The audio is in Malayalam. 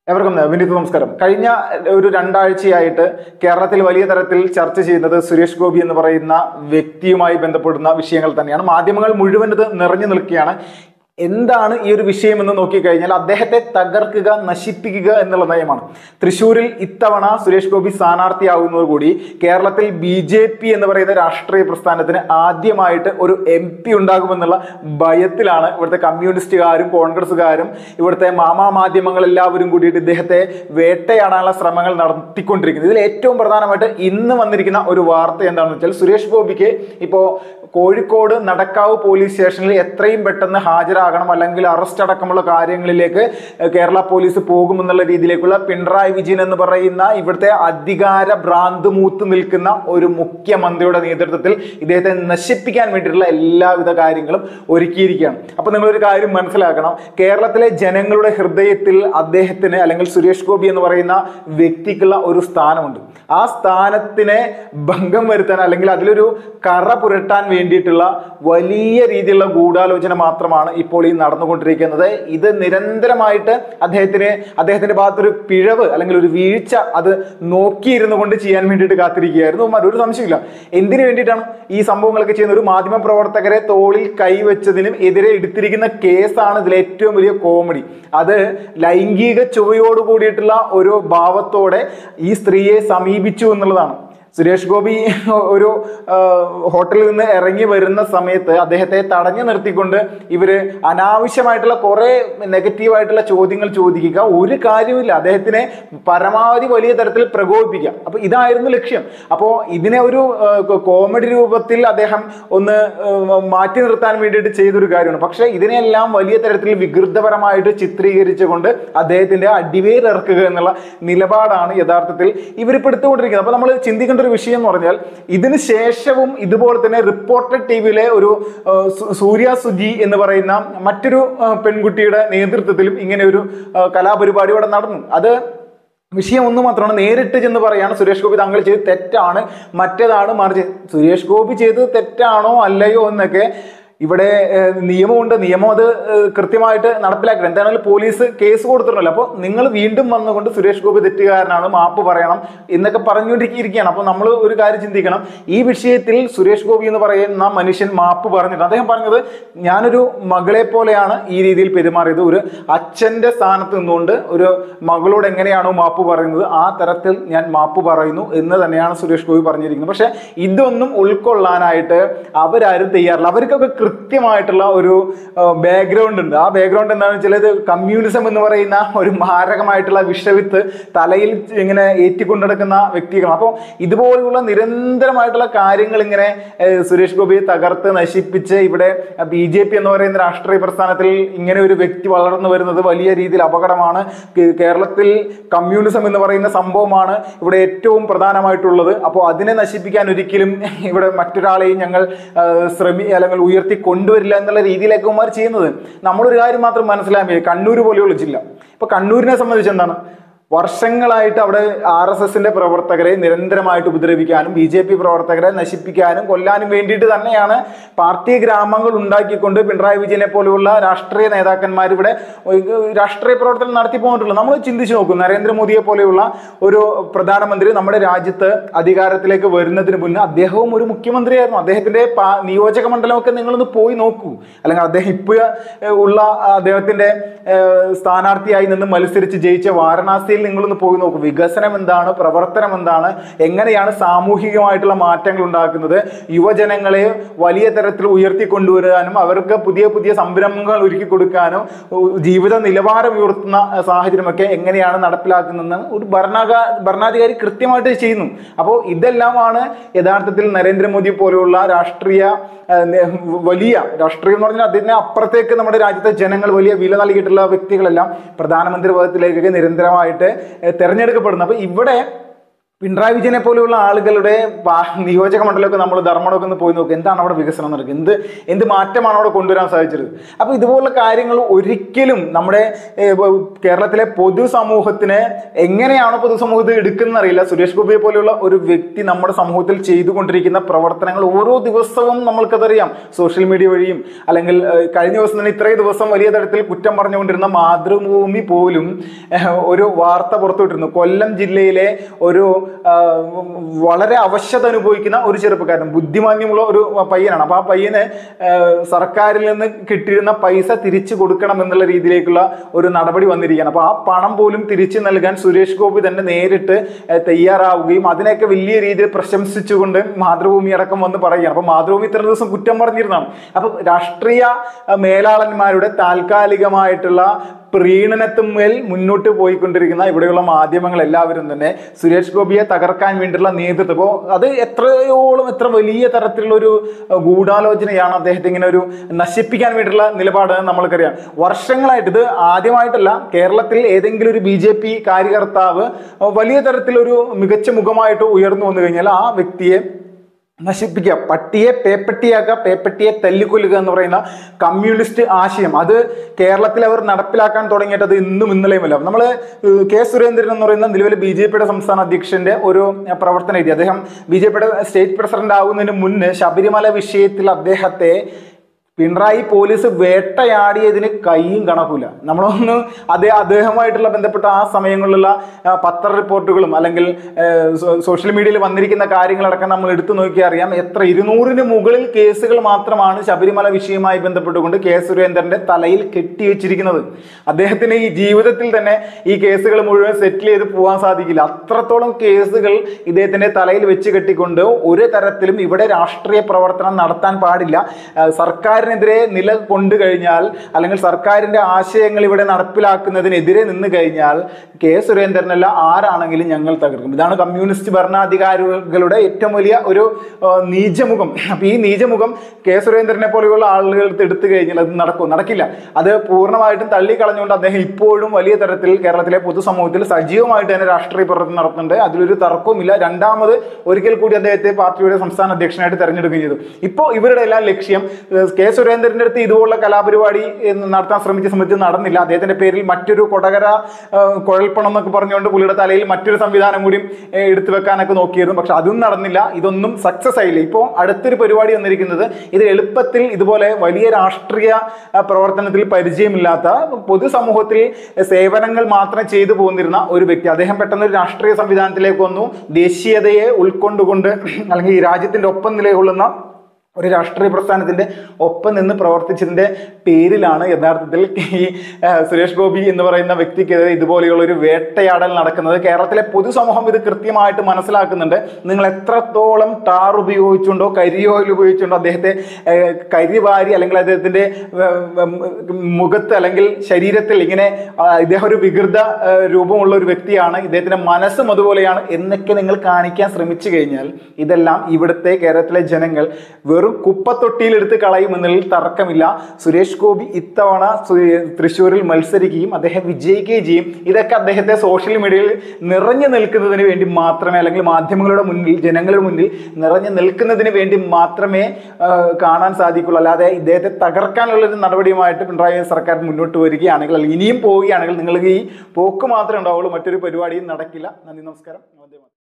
എവർക്കും വിനീത് നമസ്കാരം കഴിഞ്ഞ ഒരു രണ്ടാഴ്ചയായിട്ട് കേരളത്തിൽ വലിയ തരത്തിൽ ചർച്ച ചെയ്യുന്നത് സുരേഷ് ഗോപി എന്ന് പറയുന്ന വ്യക്തിയുമായി ബന്ധപ്പെടുന്ന വിഷയങ്ങൾ തന്നെയാണ് മാധ്യമങ്ങൾ മുഴുവൻ ഇത് നിറഞ്ഞു നിൽക്കുകയാണ് എന്താണ് ഈ ഒരു വിഷയം എന്ന് നോക്കിക്കഴിഞ്ഞാൽ അദ്ദേഹത്തെ തകർക്കുക നശിപ്പിക്കുക എന്നുള്ള നയമാണ് തൃശ്ശൂരിൽ ഇത്തവണ സുരേഷ് ഗോപി സ്ഥാനാർത്ഥിയാകുന്നതോടുകൂടി കേരളത്തിൽ ബി ജെ പി എന്ന് പറയുന്ന രാഷ്ട്രീയ പ്രസ്ഥാനത്തിന് ആദ്യമായിട്ട് ഒരു എം പി ഉണ്ടാകുമെന്നുള്ള ഭയത്തിലാണ് ഇവിടുത്തെ കമ്മ്യൂണിസ്റ്റുകാരും കോൺഗ്രസ്സുകാരും ഇവിടുത്തെ മാമാ മാധ്യമങ്ങൾ എല്ലാവരും കൂടിയിട്ട് ഇദ്ദേഹത്തെ വേട്ടയാടാനുള്ള ശ്രമങ്ങൾ നടത്തിക്കൊണ്ടിരിക്കുന്നത് ഇതിൽ ഏറ്റവും പ്രധാനമായിട്ട് ഇന്ന് വന്നിരിക്കുന്ന ഒരു വാർത്ത എന്താണെന്ന് വെച്ചാൽ സുരേഷ് ഗോപിക്ക് ഇപ്പോൾ കോഴിക്കോട് നടക്കാവ് പോലീസ് സ്റ്റേഷനിൽ എത്രയും പെട്ടെന്ന് ഹാജരാകണം അല്ലെങ്കിൽ അറസ്റ്റ് അടക്കമുള്ള കാര്യങ്ങളിലേക്ക് കേരള പോലീസ് പോകുമെന്നുള്ള രീതിയിലേക്കുള്ള പിണറായി വിജയൻ എന്ന് പറയുന്ന ഇവിടുത്തെ അധികാര ഭ്രാന്ത് മൂത്ത് നിൽക്കുന്ന ഒരു മുഖ്യമന്ത്രിയുടെ നേതൃത്വത്തിൽ ഇദ്ദേഹത്തെ നശിപ്പിക്കാൻ വേണ്ടിയിട്ടുള്ള എല്ലാവിധ കാര്യങ്ങളും ഒരുക്കിയിരിക്കുകയാണ് അപ്പൊ നിങ്ങളൊരു കാര്യം മനസ്സിലാക്കണം കേരളത്തിലെ ജനങ്ങളുടെ ഹൃദയത്തിൽ അദ്ദേഹത്തിന് അല്ലെങ്കിൽ സുരേഷ് ഗോപി എന്ന് പറയുന്ന വ്യക്തിക്കുള്ള ഒരു സ്ഥാനമുണ്ട് ആ സ്ഥാനത്തിനെ ഭംഗം വരുത്താൻ അല്ലെങ്കിൽ അതിലൊരു കറ പുരട്ടാൻ വേണ്ടിയിട്ടുള്ള വലിയ രീതിയിലുള്ള ഗൂഢാലോചന മാത്രമാണ് ഇപ്പോൾ ഈ നടന്നുകൊണ്ടിരിക്കുന്നത് ഇത് നിരന്തരമായിട്ട് അദ്ദേഹത്തിന് അദ്ദേഹത്തിന്റെ ഭാഗത്തൊരു പിഴവ് അല്ലെങ്കിൽ ഒരു വീഴ്ച അത് നോക്കിയിരുന്നു കൊണ്ട് ചെയ്യാൻ വേണ്ടിയിട്ട് കാത്തിരിക്കുകയായിരുന്നു ഉമ്മാർ ഒരു സംശയമില്ല എന്തിനു വേണ്ടിയിട്ടാണ് ഈ സംഭവങ്ങളൊക്കെ ചെയ്യുന്ന ഒരു മാധ്യമ പ്രവർത്തകരെ തോളിൽ കൈവച്ചതിനും എതിരെ എടുത്തിരിക്കുന്ന കേസാണ് ഇതിലെ ഏറ്റവും വലിയ കോമഡി അത് ലൈംഗിക ചുവയോട് കൂടിയിട്ടുള്ള ഒരു ഭാവത്തോടെ ഈ സ്ത്രീയെ സമീപിച്ചു എന്നുള്ളതാണ് സുരേഷ് ഗോപി ഒരു ആ, ഹോട്ടലിൽ നിന്ന് ഇറങ്ങി വരുന്ന സമയത്ത് അദ്ദേഹത്തെ തടഞ്ഞു നിർത്തിക്കൊണ്ട് ഇവര് അനാവശ്യമായിട്ടുള്ള കുറെ നെഗറ്റീവായിട്ടുള്ള ചോദ്യങ്ങൾ ചോദിക്കുക ഒരു കാര്യമില്ല അദ്ദേഹത്തിനെ പരമാവധി വലിയ തരത്തിൽ പ്രകോപിപ്പിക്കുക അപ്പൊ ഇതായിരുന്നു ലക്ഷ്യം അപ്പോൾ ഇതിനെ ഒരു ആ, കോമഡി രൂപത്തിൽ അദ്ദേഹം ഒന്ന് ആ, മാറ്റി നിർത്താൻ വേണ്ടിയിട്ട് ചെയ്തൊരു കാര്യമാണ് പക്ഷെ ഇതിനെല്ലാം വലിയ തരത്തിൽ വികൃതപരമായിട്ട് ചിത്രീകരിച്ചുകൊണ്ട് അദ്ദേഹത്തിന്റെ അടിവേർ ഇറക്കുക എന്നുള്ള നിലപാടാണ് യഥാർത്ഥത്തിൽ ഇവരിപ്പോൾ എടുത്തുകൊണ്ടിരിക്കുന്നത് അപ്പൊ നമ്മൾ ചിന്തിക്കേണ്ട ഒരു വിഷയം എന്ന് പറഞ്ഞാൽ ഇതിന് ശേഷവും ഇതുപോലെ തന്നെ റിപ്പോർട്ടഡ് ടി വിയിലെ ഒരു ആ, സു- സൂര്യ സുജി എന്ന് പറയുന്ന മറ്റൊരു ആ, പെൺകുട്ടിയുടെ നേതൃത്വത്തിലും ഇങ്ങനെ ഒരു ആ, കലാപരിപാടി ഇവിടെ നടന്നു അത് വിഷയം ഒന്ന് മാത്രമാണ് നേരിട്ട് ചെന്ന് പറയാണ് സുരേഷ് ഗോപി താങ്കൾ ചെയ്ത് തെറ്റാണ് മറ്റേതാണ് മറിച്ച് സുരേഷ് ഗോപി ചെയ്തത് തെറ്റാണോ അല്ലയോ എന്നൊക്കെ ഇവിടെ ഏഹ്, നിയമമുണ്ട് നിയമം അത് ഏഹ്, കൃത്യമായിട്ട് നടപ്പിലാക്കണം എന്താണെങ്കിലും പോലീസ് കേസ് കൊടുത്തിട്ടുണ്ടല്ലോ അപ്പോൾ നിങ്ങൾ വീണ്ടും വന്നുകൊണ്ട് സുരേഷ് ഗോപി തെറ്റുകാരനാണ് മാപ്പ് പറയണം എന്നൊക്കെ പറഞ്ഞുകൊണ്ടിരിക്കുകയാണ് അപ്പോൾ നമ്മൾ ഒരു കാര്യം ചിന്തിക്കണം ഈ വിഷയത്തിൽ സുരേഷ് ഗോപി എന്ന് പറയുന്ന മനുഷ്യൻ മാപ്പ് പറഞ്ഞിട്ടുണ്ട് അദ്ദേഹം പറഞ്ഞത് ഞാനൊരു മകളെ പോലെയാണ് ഈ രീതിയിൽ പെരുമാറിയത് ഒരു അച്ഛന്റെ സ്ഥാനത്ത് നിന്നുകൊണ്ട് ഒരു മകളോട് എങ്ങനെയാണോ മാപ്പ് പറയുന്നത് ആ തരത്തിൽ ഞാൻ മാപ്പ് പറയുന്നു എന്ന് തന്നെയാണ് സുരേഷ് ഗോപി പറഞ്ഞിരിക്കുന്നത് പക്ഷെ ഇതൊന്നും ഉൾക്കൊള്ളാനായിട്ട് അവരാരും തയ്യാറില്ല അവർക്കൊക്കെ കൃത്യമായിട്ടുള്ള ഒരു ബാക്ക്ഗ്രൗണ്ട് ഉണ്ട് ആ ബാക്ക്ഗ്രൗണ്ട് എന്താണെന്ന് വെച്ചാൽ ഇത് കമ്മ്യൂണിസം എന്ന് പറയുന്ന ഒരു മാരകമായിട്ടുള്ള വിഷവിത്ത് തലയിൽ ഇങ്ങനെ ഏറ്റിക്കൊണ്ടു നടക്കുന്ന വ്യക്തികളാണ് അപ്പോൾ ഇതുപോലുള്ള നിരന്തരമായിട്ടുള്ള കാര്യങ്ങൾ ഇങ്ങനെ ഏഹ്, സുരേഷ് ഗോപിയെ തകർത്ത് നശിപ്പിച്ച് ഇവിടെ ബി ജെ പി എന്ന് പറയുന്ന രാഷ്ട്രീയ പ്രസ്ഥാനത്തിൽ ഇങ്ങനെ ഒരു വ്യക്തി വളർന്നു വരുന്നത് വലിയ രീതിയിൽ അപകടമാണ് കേ- കേരളത്തിൽ കമ്മ്യൂണിസം എന്ന് പറയുന്ന സംഭവമാണ് ഇവിടെ ഏറ്റവും പ്രധാനമായിട്ടുള്ളത് അപ്പോൾ അതിനെ നശിപ്പിക്കാൻ ഒരിക്കലും ഇവിടെ മറ്റൊരാളെയും ഞങ്ങൾ ആ, ശ്രമി അല്ലെങ്കിൽ ഉയർത്തി കൊണ്ടുവരില്ല എന്നുള്ള രീതിയിലേക്ക് ഉമാർ ചെയ്യുന്നത് നമ്മളൊരു കാര്യം മാത്രം മനസ്സിലാക്കി കണ്ണൂർ പോലെയുള്ള ജില്ല ഇപ്പൊ കണ്ണൂരിനെ സംബന്ധിച്ച് എന്താണ് വർഷങ്ങളായിട്ട് അവിടെ ആർ എസ് എസിന്റെ പ്രവർത്തകരെ നിരന്തരമായിട്ട് ഉപദ്രവിക്കാനും ബി ജെ പി പ്രവർത്തകരെ നശിപ്പിക്കാനും കൊല്ലാനും വേണ്ടിയിട്ട് തന്നെയാണ് പാർട്ടി ഗ്രാമങ്ങൾ ഉണ്ടാക്കിക്കൊണ്ട് പിണറായി വിജയനെ പോലെയുള്ള രാഷ്ട്രീയ നേതാക്കന്മാർ ഇവിടെ രാഷ്ട്രീയ പ്രവർത്തനം നടത്തി പോന്നിട്ടുള്ളത് നമ്മൾ ചിന്തിച്ചു നോക്കും നരേന്ദ്രമോദിയെ പോലെയുള്ള ഒരു പ്രധാനമന്ത്രി നമ്മുടെ രാജ്യത്ത് അധികാരത്തിലേക്ക് വരുന്നതിന് മുന്നേ അദ്ദേഹവും ഒരു മുഖ്യമന്ത്രിയായിരുന്നു അദ്ദേഹത്തിന്റെ പാ- നിയോജക മണ്ഡലമൊക്കെ നിങ്ങളൊന്ന് പോയി നോക്കൂ അല്ലെങ്കിൽ അദ്ദേഹം ഇപ്പോൾ ഉള്ള അദ്ദേഹത്തിന്റെ ഏഹ്, സ്ഥാനാർത്ഥിയായി നിന്ന് മത്സരിച്ച് ജയിച്ച വാരണാസിയിൽ നിങ്ങളൊന്ന് പോയി നോക്കൂ വികസനം എന്താണ് പ്രവർത്തനം എന്താണ് എങ്ങനെയാണ് സാമൂഹികമായിട്ടുള്ള മാറ്റങ്ങൾ ഉണ്ടാക്കുന്നത് യുവജനങ്ങളെ വലിയ തരത്തിൽ ഉയർത്തിക്കൊണ്ടുവരാനും അവർക്ക് പുതിയ പുതിയ സംരംഭങ്ങൾ ഒരുക്കി കൊടുക്കാനും ഉ- ജീവിത നിലവാരം ഉയർത്തുന്ന അഹ്, സാഹചര്യമൊക്കെ എങ്ങനെയാണ് നടപ്പിലാക്കുന്നതെന്ന് ഒരു ഭരണാക ഭരണാധികാരി കൃത്യമായിട്ട് ചെയ്യുന്നു അപ്പോൾ ഇതെല്ലാമാണ് യഥാർത്ഥത്തിൽ നരേന്ദ്രമോദി പോലെയുള്ള രാഷ്ട്രീയ അഹ്, നെ- വലിയ രാഷ്ട്രീയം എന്ന് പറഞ്ഞാൽ അതിന് അപ്പുറത്തേക്ക് നമ്മുടെ രാജ്യത്തെ ജനങ്ങൾ വലിയ വില നൽകിയിട്ടുള്ള വ്യക്തികളെല്ലാം പ്രധാനമന്ത്രി പദത്തിലേക്കൊക്കെ നിരന്തരമായിട്ട് ഏഹ്, തെരഞ്ഞെടുക്കപ്പെടുന്നു അപ്പൊ ഇവിടെ പിണറായി വിജയനെ പോലെയുള്ള ആളുകളുടെ പാ- നിയോജക മണ്ഡലമൊക്കെ നമ്മൾ ധർമ്മടമൊക്കെ ഒന്ന് പോയി നോക്കുക എന്താണ് അവിടെ വികസനം നടക്കുക എന്ത് എന്ത് മാറ്റമാണ് അവിടെ കൊണ്ടുവരാൻ സാധിച്ചത് അപ്പോൾ ഇതുപോലുള്ള കാര്യങ്ങൾ ഒരിക്കലും നമ്മുടെ ഏർ, വ- കേരളത്തിലെ പൊതുസമൂഹത്തിന് എങ്ങനെയാണ് പൊതുസമൂഹത്തിൽ എടുക്കുന്നത് അറിയില്ല സുരേഷ് ഗോപിയെ പോലെയുള്ള ഒരു വ്യക്തി നമ്മുടെ സമൂഹത്തിൽ ചെയ്തുകൊണ്ടിരിക്കുന്ന പ്രവർത്തനങ്ങൾ ഓരോ ദിവസവും നമ്മൾക്കതറിയാം സോഷ്യൽ മീഡിയ വഴിയും അല്ലെങ്കിൽ ഏർ, കഴിഞ്ഞ ദിവസം തന്നെ ഇത്രയും ദിവസം വലിയ തരത്തിൽ കുറ്റം പറഞ്ഞുകൊണ്ടിരുന്ന മാതൃഭൂമി പോലും ഏർ, ഒരു വാർത്ത പുറത്തുവിട്ടിരുന്നു കൊല്ലം ജില്ലയിലെ ഒരു ആ, വളരെ അവശത അനുഭവിക്കുന്ന ഒരു ചെറുപ്പക്കാരൻ ബുദ്ധിമാന്യമുള്ള ഒരു പയ്യനാണ് അപ്പോൾ ആ പയ്യന് ആ, സർക്കാരിൽ നിന്ന് കിട്ടിയിരുന്ന പൈസ തിരിച്ചു കൊടുക്കണം എന്നുള്ള രീതിയിലേക്കുള്ള ഒരു നടപടി വന്നിരിക്കുകയാണ് അപ്പോൾ ആ പണം പോലും തിരിച്ചു നൽകാൻ സുരേഷ് ഗോപി തന്നെ നേരിട്ട് ആ, തയ്യാറാവുകയും അതിനെയൊക്കെ വലിയ രീതിയിൽ പ്രശംസിച്ചുകൊണ്ട് മാതൃഭൂമി അടക്കം വന്ന് പറയുകയാണ് അപ്പോൾ മാതൃഭൂമി ഇത്ര ദിവസം കുറ്റം പറഞ്ഞിരുന്നതാണ് അപ്പോൾ രാഷ്ട്രീയ ആ, മേലാളന്മാരുടെ താൽക്കാലികമായിട്ടുള്ള പ്രീണനത്തുമേൽ മുന്നോട്ട് പോയിക്കൊണ്ടിരിക്കുന്ന ഇവിടെയുള്ള മാധ്യമങ്ങൾ എല്ലാവരും തന്നെ സുരേഷ് ഗോപിയെ തകർക്കാൻ വേണ്ടിയുള്ള നേതൃത്വം അപ്പോൾ അത് എത്രയോളം എത്ര വലിയ തരത്തിലുള്ള ഒരു അഹ്, ഗൂഢാലോചനയാണ് അദ്ദേഹത്തെ ഇങ്ങനെ ഒരു നശിപ്പിക്കാൻ വേണ്ടിയുള്ള നിലപാട് നമ്മൾക്കറിയാം വർഷങ്ങളായിട്ട് ഇത് ആദ്യമായിട്ടല്ല കേരളത്തിൽ ഏതെങ്കിലും ഒരു ബി ജെ പി കാര്യകർത്താവ് അഹ്, വലിയ തരത്തിലൊരു മികച്ച മുഖമായിട്ട് ഉയർന്നു വന്നു കഴിഞ്ഞാൽ ആ വ്യക്തിയെ നശിപ്പിക്കുക പട്ടിയെ പേപ്പട്ടിയാക്കുക പേപ്പട്ടിയെ തല്ലിക്കൊല്ലുക എന്ന് പറയുന്ന കമ്മ്യൂണിസ്റ്റ് ആശയം അത് കേരളത്തിൽ അവർ നടപ്പിലാക്കാൻ തുടങ്ങിയിട്ട് അത് ഇന്നും ഇന്നലെയുമല്ല നമ്മൾ കെ സുരേന്ദ്രൻ എന്ന് പറയുന്ന നിലവിലെ ബി ജെ പിയുടെ സംസ്ഥാന അധ്യക്ഷന്റെ ഒരു അഹ്, പ്രവർത്തന രീതി അദ്ദേഹം ബി ജെ പിയുടെ സ്റ്റേറ്റ് പ്രസിഡന്റ് ആകുന്നതിന് മുന്നേ ശബരിമല വിഷയത്തിൽ അദ്ദേഹത്തെ പിണറായി പോലീസ് വേട്ടയാടിയതിന് കൈയും കണക്കൂല നമ്മളൊന്ന് അതേ അദ്ദേഹമായിട്ടുള്ള ബന്ധപ്പെട്ട ആ സമയങ്ങളിലുള്ള ആ, പത്ര റിപ്പോർട്ടുകളും അല്ലെങ്കിൽ ആ, സോ- സോഷ്യൽ മീഡിയയിൽ വന്നിരിക്കുന്ന കാര്യങ്ങളടക്കം നമ്മൾ എടുത്തു നോക്കിയാൽ അറിയാം എത്ര ഇരുന്നൂറിന് മുകളിൽ കേസുകൾ മാത്രമാണ് ശബരിമല വിഷയവുമായി ബന്ധപ്പെട്ടുകൊണ്ട് കെ സുരേന്ദ്രന്റെ തലയിൽ കെട്ടിവെച്ചിരിക്കുന്നത് അദ്ദേഹത്തിന് ഈ ജീവിതത്തിൽ തന്നെ ഈ കേസുകൾ മുഴുവൻ സെറ്റിൽ ചെയ്ത് പോകാൻ സാധിക്കില്ല അത്രത്തോളം കേസുകൾ ഇദ്ദേഹത്തിന്റെ തലയിൽ വെച്ച് കെട്ടിക്കൊണ്ട് ഒരു തരത്തിലും ഇവിടെ രാഷ്ട്രീയ പ്രവർത്തനം നടത്താൻ പാടില്ല ആ, സർക്കാരിനെതിരെ നില കൊണ്ടു കഴിഞ്ഞാൽ അല്ലെങ്കിൽ സർക്കാരിന്റെ ആശയങ്ങൾ ഇവിടെ നടപ്പിലാക്കുന്നതിനെതിരെ നിന്ന് കഴിഞ്ഞാൽ കെ സുരേന്ദ്രനല്ല ആരാണെങ്കിലും ഞങ്ങൾ തകർക്കും ഇതാണ് കമ്മ്യൂണിസ്റ്റ് ഭരണാധികാരികളുടെ ഏറ്റവും വലിയ ഒരു ആ, നീചമുഖം അപ്പൊ ഈ നീചമുഖം കെ സുരേന്ദ്രനെ പോലെയുള്ള ആളുകൾ എടുത്തു കഴിഞ്ഞാൽ അത് നടക്കും നടക്കില്ല അത് പൂർണ്ണമായിട്ടും തള്ളിക്കളഞ്ഞുകൊണ്ട് അദ്ദേഹം ഇപ്പോഴും വലിയ തരത്തിൽ കേരളത്തിലെ പൊതുസമൂഹത്തിൽ സജീവമായിട്ട് തന്നെ രാഷ്ട്രീയ പ്രവർത്തനം നടത്തുന്നുണ്ട് അതിലൊരു തർക്കവുമില്ല രണ്ടാമത് ഒരിക്കൽ കൂടി അദ്ദേഹത്തെ പാർട്ടിയുടെ സംസ്ഥാന അധ്യക്ഷനായിട്ട് തെരഞ്ഞെടുക്കുകയും ചെയ്തു ഇപ്പോൾ ഇവരുടെ എല്ലാം ലക്ഷ്യം ഏഹ്, കെ സുരേന്ദ്രന്റെ അടുത്ത് ഇതുപോലുള്ള കലാപരിപാടി ഏഹ്, നടത്താൻ ശ്രമിച്ച സമയത്ത് നടന്നില്ല അദ്ദേഹത്തിന്റെ പേരിൽ മറ്റൊരു കൊടകര ഏഹ്, കുഴൽപ്പണം എന്നൊക്കെ പറഞ്ഞുകൊണ്ട് പുള്ളിയുടെ തലയിൽ മറ്റൊരു സംവിധാനം കൂടി ഏഹ്, എടുത്തു വെക്കാനൊക്കെ നോക്കിയിരുന്നു പക്ഷെ അതും നടന്നില്ല ഇതൊന്നും സക്സസ് ആയില്ല ഇപ്പോൾ അടുത്തൊരു പരിപാടി വന്നിരിക്കുന്നത് ഇത് എളുപ്പത്തിൽ ഇതുപോലെ വലിയ രാഷ്ട്രീയ ആ, പ്രവർത്തനത്തിൽ പരിചയമില്ലാത്ത പൊതുസമൂഹത്തിൽ സേവനങ്ങൾ മാത്രം ചെയ്തു പോന്നിരുന്ന ഒരു വ്യക്തി അദ്ദേഹം പെട്ടെന്ന് ഒരു രാഷ്ട്രീയ സംവിധാനത്തിലേക്ക് വന്നു ദേശീയതയെ ഉൾക്കൊണ്ടുകൊണ്ട് അല്ലെങ്കിൽ ഈ രാജ്യത്തിന്റെ ഒപ്പം നിലകൊള്ളുന്ന ഒരു രാഷ്ട്രീയ പ്രസ്ഥാനത്തിന്റെ ഒപ്പം നിന്ന് പ്രവർത്തിച്ചതിന്റെ പേരിലാണ് യഥാർത്ഥത്തിൽ ഈ ആ, സുരേഷ് ഗോപി എന്ന് പറയുന്ന വ്യക്തിക്കെതിരെ ഇതുപോലെയുള്ള ഒരു വേട്ടയാടൽ നടക്കുന്നത് കേരളത്തിലെ പൊതുസമൂഹം ഇത് കൃത്യമായിട്ട് മനസ്സിലാക്കുന്നുണ്ട് നിങ്ങൾ എത്രത്തോളം ടാർ ഉപയോഗിച്ചുകൊണ്ടോ കരിയോയിൽ ഉപയോഗിച്ചുകൊണ്ടോ അദ്ദേഹത്തെ ആ, കരിവാരി അല്ലെങ്കിൽ അദ്ദേഹത്തിന്റെ ആ, ഉം, മുഖത്ത് അല്ലെങ്കിൽ ശരീരത്തിൽ ഇങ്ങനെ ആ, ഇദ്ദേഹം ഒരു വികൃത ആ, രൂപമുള്ള ഒരു വ്യക്തിയാണ് ഇദ്ദേഹത്തിന്റെ മനസ്സും അതുപോലെയാണ് എന്നൊക്കെ നിങ്ങൾ കാണിക്കാൻ ശ്രമിച്ചു കഴിഞ്ഞാൽ ഇതെല്ലാം ഇവിടുത്തെ കേരളത്തിലെ ജനങ്ങൾ വെറും കുപ്പത്തൊട്ടിയിലെടുത്ത് കളയുമെന്നതിൽ തർക്കമില്ല സുരേഷ് ഗോപി ഇത്തവണ സു- തൃശ്ശൂരിൽ മത്സരിക്കുകയും അദ്ദേഹം വിജയിക്കുകയും ചെയ്യും ഇതൊക്കെ അദ്ദേഹത്തെ സോഷ്യൽ മീഡിയയിൽ നിറഞ്ഞു നിൽക്കുന്നതിന് വേണ്ടി മാത്രമേ അല്ലെങ്കിൽ മാധ്യമങ്ങളുടെ മുന്നിൽ ജനങ്ങളുടെ മുന്നിൽ നിറഞ്ഞു നിൽക്കുന്നതിന് വേണ്ടി മാത്രമേ ആ, കാണാൻ സാധിക്കുള്ളൂ അല്ലാതെ ഇദ്ദേഹത്തെ തകർക്കാനുള്ള ഒരു നടപടിയുമായിട്ട് പിണറായി സർക്കാർ മുന്നോട്ട് വരികയാണെങ്കിൽ അല്ലെങ്കിൽ ഇനിയും പോവുകയാണെങ്കിൽ നിങ്ങൾക്ക് ഈ പോക്ക് മാത്രമേ ഉണ്ടാവുള്ളൂ മറ്റൊരു പരിപാടിയും നടക്കില്ല നന്ദി നമസ്കാരം